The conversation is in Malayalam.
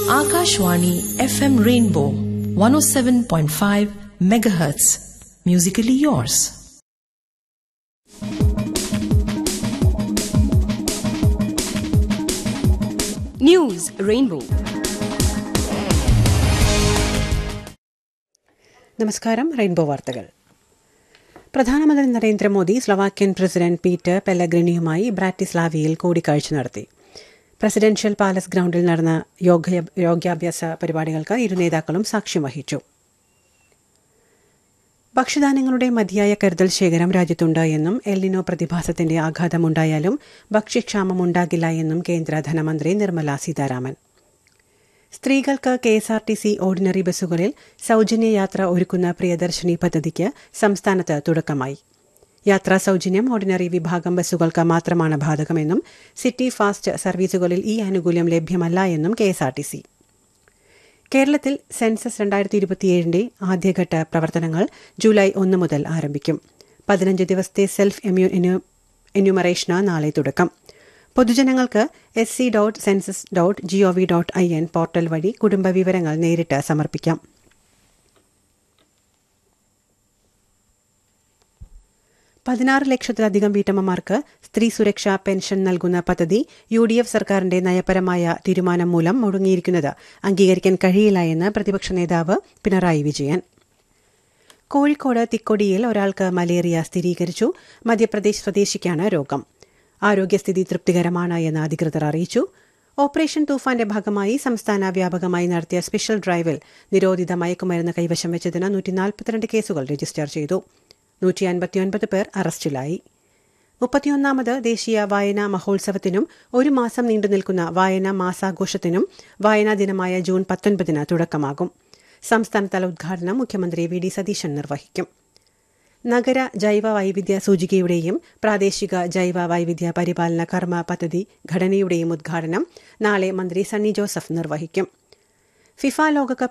Akashwani FM Rainbow 107.5 megahertz. Musically yours. News rainbow നമസ്കാരം റെയിൻബോ വാർത്തകൾ പ്രധാനമന്ത്രി നരേന്ദ്രമോദി സ്ലൊവാക്യൻ പ്രസിഡന്റ് പീറ്റർ പെല്ലഗ്രിനിയുമായി ബ്രാറ്റിസ്ലാവിയിൽ കൂടിക്കാഴ്ച നടത്തി പ്രസിഡൻഷ്യൽ പാലസ് ഗ്രൌണ്ടിൽ നടന്ന യോഗ യോഗാഭ്യാസ പരിപാടികൾക്ക് ഇരു നേതാക്കളും സാക്ഷ്യം വഹിച്ചു ഭക്ഷ്യധാന്യങ്ങളുടെ മതിയായ കരുതൽ ശേഖരം രാജ്യത്തുണ്ട് എന്നും എല്ലിനോ പ്രതിഭാസത്തിന്റെ ആഘാതമുണ്ടായാലും ഭക്ഷ്യക്ഷാമമുണ്ടാകില്ല എന്നും കേന്ദ്ര ധനമന്ത്രി നിർമ്മല സീതാരാമൻ സ്ത്രീകൾക്ക് K S R T C ordinary ബസ്സുകളിൽ സൌജന്യ യാത്ര ഒരുക്കുന്ന പ്രിയദർശിനി പദ്ധതിക്ക് സംസ്ഥാനത്ത് തുടക്കമായി യാത്രാ സൌജന്യം ഓർഡിനറി വിഭാഗം ബസ്സുകൾക്ക് മാത്രമാണ് ബാധകമെന്നും സിറ്റി ഫാസ്റ്റ് സർവീസുകളിൽ ഈ ആനുകൂല്യം ലഭ്യമല്ല എന്നും K S R T C കേരളത്തിൽ സെൻസസ് രണ്ടായിരത്തി ഇരുപത്തിയേഴിന്റെ ആദ്യഘട്ട പ്രവർത്തനങ്ങൾ ജൂലൈ ഒന്ന് മുതൽ ആരംഭിക്കും പതിനഞ്ച് ദിവസത്തെ സെൽഫ് എന്യൂമറേഷന് നാളെ തുടക്കം പൊതുജനങ്ങൾക്ക് S C dot census dot G O V dot I N portal വഴി കുടുംബ വിവരങ്ങൾ നേരിട്ട് സമർപ്പിക്കാം പതിനാറ് ലക്ഷത്തിലധികം വീട്ടമ്മമാർക്ക് സ്ത്രീ സുരക്ഷാ പെൻഷൻ നൽകുന്ന പദ്ധതി യു ഡി എഫ് സർക്കാരിന്റെ നയപരമായ തീരുമാനം മൂലം മുടങ്ങിയിരിക്കുന്നത് അംഗീകരിക്കാൻ കഴിയില്ല എന്ന് പ്രതിപക്ഷ നേതാവ് പിണറായി വിജയൻ കോഴിക്കോട് തിക്കൊടിയിൽ ഒരാൾക്ക് മലേറിയ സ്ഥിരീകരിച്ചു മധ്യപ്രദേശ് സ്വദേശിക്കാണ് രോഗം ആരോഗ്യസ്ഥിതി തൃപ്തികരമാണ് എന്ന് അധികൃതർ അറിയിച്ചു ഓപ്പറേഷൻ തൂഫാന്റെ ഭാഗമായി സംസ്ഥാന വ്യാപകമായി നടത്തിയ സ്പെഷ്യൽ ഡ്രൈവിൽ നിരോധിത മയക്കുമരുന്ന് കൈവശം വെച്ചതിന് നൂറ്റി നാൽപ്പത്തിരണ്ട് കേസുകൾ രജിസ്റ്റർ ചെയ്തു നൂറ്റി അൻപത്തിയൊൻപത് പേർ അറസ്റ്റിലായി മുപ്പത്തിയൊന്നാമത് ദേശീയ വായനാ മഹോത്സവത്തിനും ഒരു മാസം നീണ്ടുനിൽക്കുന്ന വായനാ മാസാഘോഷത്തിനും വായനാ ദിനമായ ജൂൺ പത്തൊൻപതിന് തുടക്കമാകും സംസ്ഥാനതല ഉദ്ഘാടനം മുഖ്യമന്ത്രി വി ഡി സതീശൻ നിർവഹിക്കും നഗര ജൈവ വൈവിധ്യ സൂചികയുടെയും പ്രാദേശിക ജൈവ വൈവിധ്യ പരിപാലന കർമ്മ പദ്ധതി ഘടനയുടെയും ഉദ്ഘാടനം നാളെ മന്ത്രി സണ്ണി ജോസഫ് നിർവഹിക്കും ഫിഫ ലോകകപ്പ്